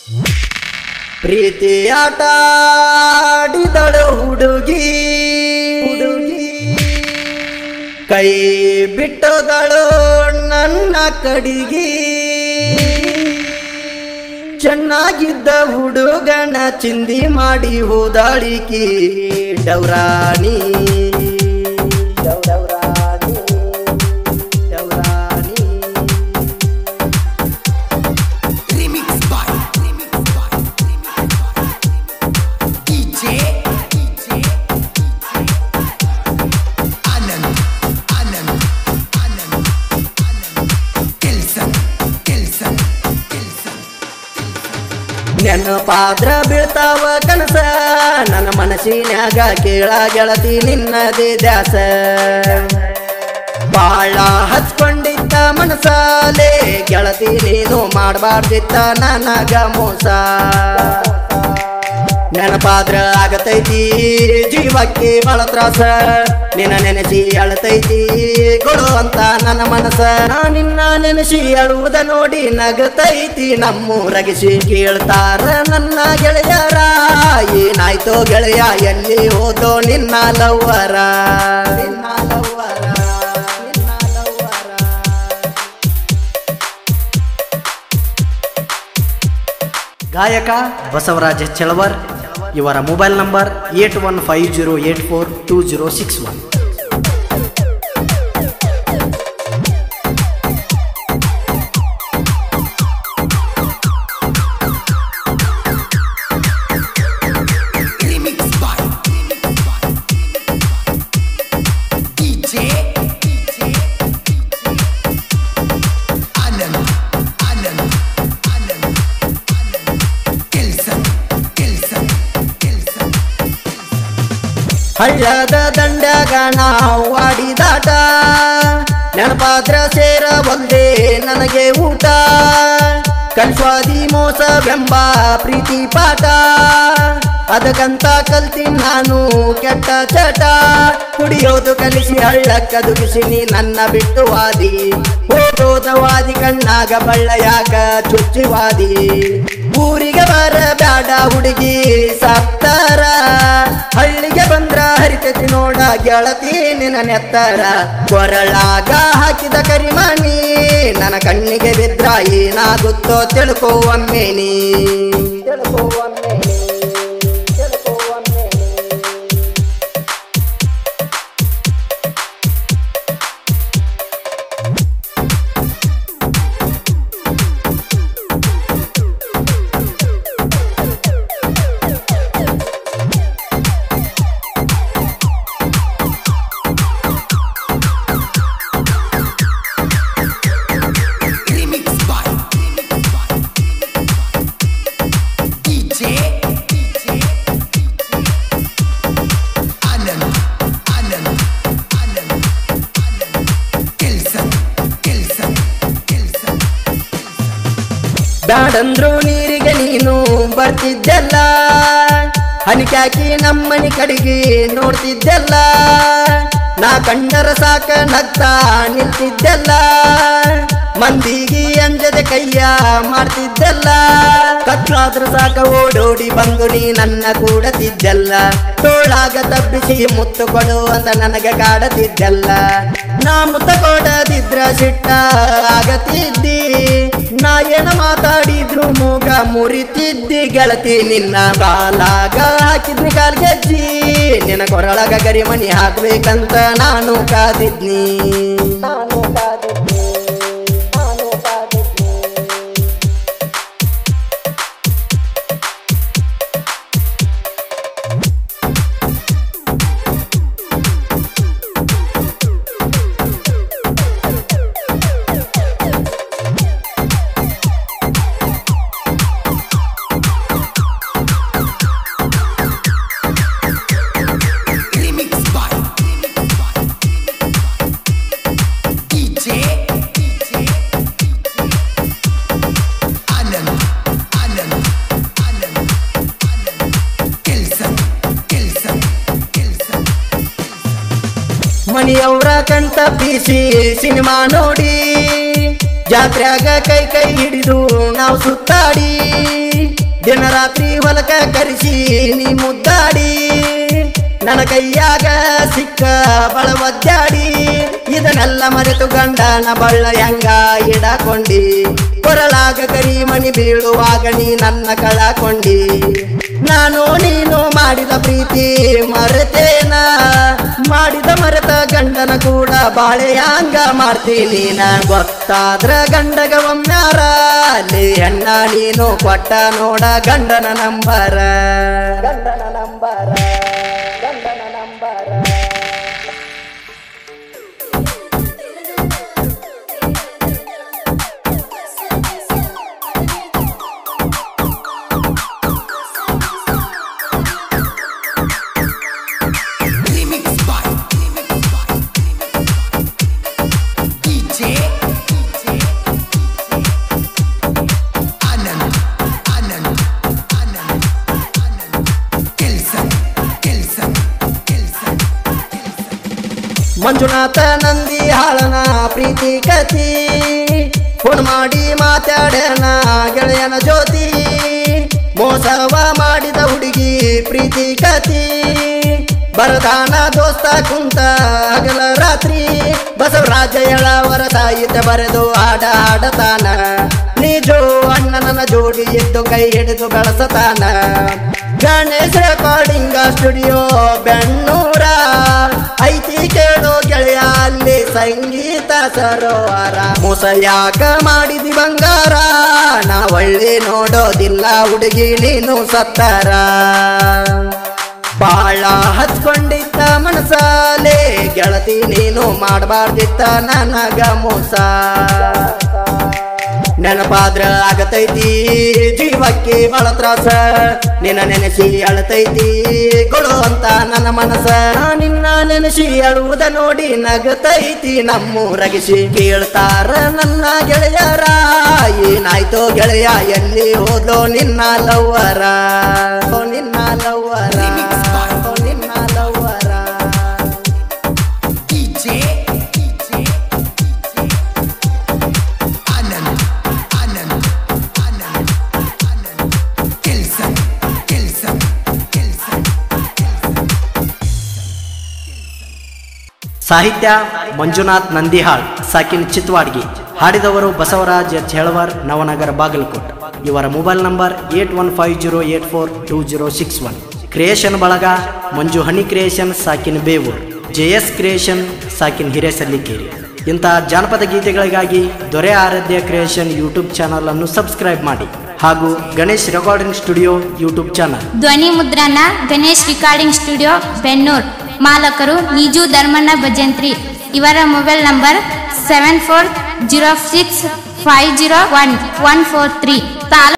ಪ್ರೀತಿ ಆಟ ಆಡಿದಳು ಹುಡುಗಿ ಹುಡುಗಿ ಕೈ ಬಿಟ್ಟದಳು ನನ್ನ ಕಡಿಗಿ ಚೆನ್ನಾಗಿದ್ದ ಹುಡುಗನ ಚಿಂದಿ ಮಾಡಿ ಹೋದಾಳಿಕಿ ಡೌರಾಣಿ ಡೌರಾಣಿ ಡೌರಾಣಿ Remix by Remix by Remix by DJ DJ Anand Anand Anand Anand Kelson Kelson Kelson ನೆನಪಾದ್ರ ಬೀಳ್ತಾವ ಕನಸ ನನ್ನ ಮನಸ್ಸಿನ್ಯಾಗ ಕೇಳ ಗೆಳತಿ ನಿನ್ನದೇ ದ್ಯಾಸ ಬಾಳ ಹಚ್ಕೊಂಡಿದ್ದ ಮನಸಾಲೆ ಗೆಳತಿ ನೀನು ಮಾಡಬಾರ್ದಿತ್ತ ನನಗ ಮೋಸ ನೆನಪಾದ್ರ ಆಗತೈತಿ ಜೀವಕ್ಕೆ ಬಹಳ ತ್ರಾಸ ನಿನ್ನ ನೆನೆಸಿ ಅಳತೈತಿ ಕೊಡು ಅಂತ ನನ್ನ ಮನಸ ನಾ ನಿನ್ನ ನೆನೆಸಿ ಅಳುವುದ ನೋಡಿ ನಗತೈತಿ ನಮ್ಮೂರಗಿಸಿ ಕೇಳ್ತಾರ ನನ್ನ ಗೆಳೆಯರ ಏನಾಯ್ತೋ ಗೆಳೆಯ ಎಲ್ಲಿ ಹೋದೋ ನಿನ್ನ ಲವ್ವರ ನಿನ್ನ ಲವ್ವರ ನಿನ್ನ ಲವ್ವರ ಗಾಯಕ ಬಸವರಾಜ ಚಳವರ್ ಇವರ mobile number eight one five zero eight four two zero six one Remix by Remix by DJ DJ Anand Anand Anand Anand Kelson Kelson Kelson ಹಳ್ಳದ ದಂಡ್ಯಾಗ ನಾವು ಆಡಿದಾಟ ನೆನಪಾದ್ರ ಸೇರ ಬಂದೆ ನನಗೆ ಊಟ ಕಲ್ಸ್ವಾದಿ ಮೋಸ ಬೆಂಬ ಪ್ರೀತಿ ಪಾಠ ಅದಕ್ಕಂತ ಕಲ್ತೀನಿ ನಾನು ಕೆಟ್ಟ ಚಟ ಕುಡಿಯೋದು ಕಲಿಸಿ ಹಳ್ಳಕ್ಕ ದುಗಿಸಿ ನೀ ನನ್ನ ಬಿಟ್ಟು ವಾದಿ ಹೋಗೋದ ವಾದಿ ಕಣ್ಣಾಗ ಬಳ್ಳ ಯಾಕ ಚುಚ್ಚಿವಾದಿ ಊರಿಗೆ ಬರ ಬ್ಯಾಡ ಹುಡುಗಿ ಸತ್ತಾರ ಹಳ್ಳಿಗೆ ಬಂದ್ರ ಹರಿತೈತಿ ನೋಡ ಗೆಳತಿ ನಿನ್ನ ನೆತ್ತರ ಕೊರಳಾಗ ಹಾಕಿದ ಕರಿಮಣಿ ನನ್ನ ಕಣ್ಣಿಗೆ ಬಿದ್ರ ಏನಾಗುತ್ತೋ ತಿಳ್ಕೋ ಒಮ್ಮೆ ನೀ ತಿಳ್ಕೋ ಒಮ್ಮೆ ನೀ ತಿಳ್ಕೋ ಒಮ್ಮೆ ನೀ Remix by Remix by DJ DJ Anand Anand Anand Anand Kelson Kelson Kelson ಬ್ಯಾಡಂದ್ರು ನೀರಿಗೆ ನೀನು ಬರ್ತಿದ್ದೆಲ್ಲ ಹನಿಕ್ಯಾಕಿ ನಮ್ಮನಿ ಕಡೆಗೆ ನೋಡ್ತಿದ್ದೆಲ್ಲ ನಾ ಕಂಡರ ಸಾಕ ನಗ್ತಾ ನಿಂತಿದ್ದೆಲ್ಲ ಮಂದಿಗೆ ಅಂಜದೆ ಕೈಯ ಮಾಡ್ತಿದ್ದೆಲ್ಲ ಕತ್ಲಾದ್ರ ಸಾಕ ಓಡೋಡಿ ಬಂದು ನೀ ನನ್ನ ಕೂಡತಿದ್ದೆಲ್ಲ ತೋಳಾಗ ತಬ್ಬಿಸಿ ಮುತ್ತು ಕೊಡು ಅಂತ ನನಗೆ ಕಾಡತಿದ್ದೆಲ್ಲ ನಾ ಮುತ್ತ ಕೊಡದಿದ್ರ ಸಿಟ್ಟ ಆಗತಿದ್ದಿ ನಾ ಏನ ಮಾತಾಡಿದ್ರು ಮೂಗ ಮುರಿತಿದ್ದಿ ಗೆಳತಿ ನಿನ್ನ ಕಾಲಾಗ ಹಾಕಿದ್ನಿ ಕಾಲ್ಗೆಜ್ಜಿ ನಿನ್ನ ಕೊರಳಗ ಗರಿಮಣಿ ಹಾಕ್ಬೇಕಂತ ನಾನು ಕಾದಿದ್ನಿ ನಾನು ಕಾದಿದ್ನಿ ನಾನು ಕಾದಿದ್ನಿ Remix by Remix by DJ DJ Anand Anand Anand Anand Kelson Kelson Kelson ಮನೆಯವರ ಕಣ್ತ ಬೀಸಿ ಸಿನಿಮಾ ನೋಡಿ ಜಾತ್ರ್ಯಾಗ ಕೈ ಕೈ ಹಿಡಿದು ನಾವು ಸುತ್ತಾಡಿ ದಿನ ರಾತ್ರಿ ಹೊಲಕ ಕರೆಸಿ ನೀ ಮುದ್ದಾಡಿ ನನ್ನ ಕೈಯಾಗ ಸಿಕ್ಕ ಬಳ ಒದ್ದಾಡಿ ಇದನ್ನೆಲ್ಲ ಮರೆತು ಗಂಡನ ಬಳ್ಳ ಹೆಂಗ ಇಡಕೊಂಡಿ ಕೊರಳಾಗ ಕರಿ ಮಣಿ ಬೀಳುವಾಗ ನೀ ನನ್ನ ಕಳಕೊಂಡಿ ನಾನು ನೀನು ಮಾಡಿದ ಪ್ರೀತಿ ಮರೆತೇನ ಮಾಡಿದ ಮರೆತ ಗಂಡನ ಕೂಡ ಬಾಳೆ ಹಂಗ ಮಾಡ್ತೀನಿ ನಾ ಗೊತ್ತಾದ್ರ ಗಂಡಗ ಒಮ್ಮ್ಯಾರ ಅಲ್ಲಿ ಹೆಣ್ಣ ನೀನು ಕೊಟ್ಟ ನೋಡ ಗಂಡನ ನಂಬರ ಗಂಡನ ನಂಬರ ಗಂಡನ ನಂಬರ Remix by DJ Anand Anand Anand Anand Kelson Kelson Kelson Manjunatha ನಂದಿ ಹಾಳನ ಪ್ರೀತಿ ಕತಿ ಫೋನ್ ಮಾಡಿ ಮಾತಾಡನ ಗೆಳೆಯನ ಜ್ಯೋತಿ ಮೋಸವ ಮಾಡಿದ ಹುಡುಗಿ ಪ್ರೀತಿ ಕತಿ ಬರದಾನ ದೋಸ್ತ ಕುಂತ ಹಗಲ ರಾತ್ರಿ ಬಸವರಾಜ ಎಳವರ ಸಾಹಿತ್ಯ ಬರೆದು ಹಾಡ ಹಾಡತಾನ ನಿಜೋ ಅಣ್ಣನ ಜೋಡಿ ಎದ್ದು ಕೈ ಹಿಡಿದು ಬೆಳಸತಾನ ಗಣೇಶ ರೆಕಾರ್ಡಿಂಗ್ ಸ್ಟುಡಿಯೋ ಬೆಣ್ಣೂರ ಐತಿ ಕೇಳೋ ಗೆಳೆಯ ಅಲ್ಲಿ ಸಂಗೀತ ಸರೋವರ ಮೋಸ ಯಾಕ ಮಾಡಿದಿ ಬಂಗಾರ ನಾ ಒಳ್ಳೆ ನೋಡೋದಿಲ್ಲ ಹುಡುಗಿ ನೀನು ಸತ್ತಾರ ಬಾಳ ಹತ್ಕೊಂಡಿದ್ದ ಮನಸಾಲೆ ಗೆಳತಿ ನೀನು ಮಾಡಬಾರ್ದಿತ್ತ ನನಗ ಮೋಸ ನೆನಪಾದ್ರ ಆಗತೈತಿ ಜೀವಕ್ಕೆ ಬಹಳ ತ್ರಾಸ ನಿನ್ನ ನೆನೆಸಿ ಅಳತೈತಿ ಕೊಡು ಅಂತ ನನ್ನ ಮನಸ ನಾ ನಿನ್ನ ನೆನೆಸಿ ಅಳುವುದ ನೋಡಿ ನಗತೈತಿ ನಮ್ಮೂರಗಿಸಿ ಕೇಳ್ತಾರ ನನ್ನ ಗೆಳೆಯರ ಏನಾಯ್ತೋ ಗೆಳೆಯ ಎಲ್ಲಿ ಹೋದ್ಲೋ ನಿನ್ನ ಲವ್ವರ ಓ ನಿನ್ನ ಲವ್ವರ ಓ ನಿನ್ನ ಲವ್ವರ DJ Anand Anand Anand Anand Kelson Kelson Kelson ಸಾಹಿತ್ಯ ಮಂಜುನಾಥ್ ನಂದಿಹಾಳ್ ಸಾಕಿನ್ ಚಿತ್ವಾಡ್ಗಿ ಹಾಡಿದವರು ಬಸವರಾಜ್ ಎಚ್ ಹೆಳವರ್ ನವನಗರ ಬಾಗಲಕೋಟ್ ಇವರ mobile number eight one five zero eight four two zero six one creation ಬಳಗ ಮಂಜು ಹನಿ ಕ್ರಿಯೇಷನ್ ಸಾಕಿನ್ ಬೇವೂರ್ ಜೆ ಎಸ್ ಕ್ರಿಯೇಷನ್ ಸಾಕಿನ್ ಹಿರೇಸಲ್ಲಿಕೇರಿ ಇಂತಹ ಜಾನಪದ ಗೀತೆಗಳಿಗಾಗಿ Dore Aradhya creation YouTube channel ಅನ್ನು ಸಬ್ಸ್ಕ್ರೈಬ್ ಮಾಡಿ ಹಾಗೂ Ganesh recording studio YouTube channel ಧ್ವನಿ ಮುದ್ರಣ ಗಣೇಶ್ ರಿಕಾರ್ಡಿಂಗ್ ಸ್ಟುಡಿಯೋ ಬೆನ್ನೂರ್ ಮಾಲಕರು ನಿಜು ಧರ್ಮಣ್ಣ ಭಜಂತ್ರಿ ಇವರ mobile number seven four zero six five zero one one four three taluk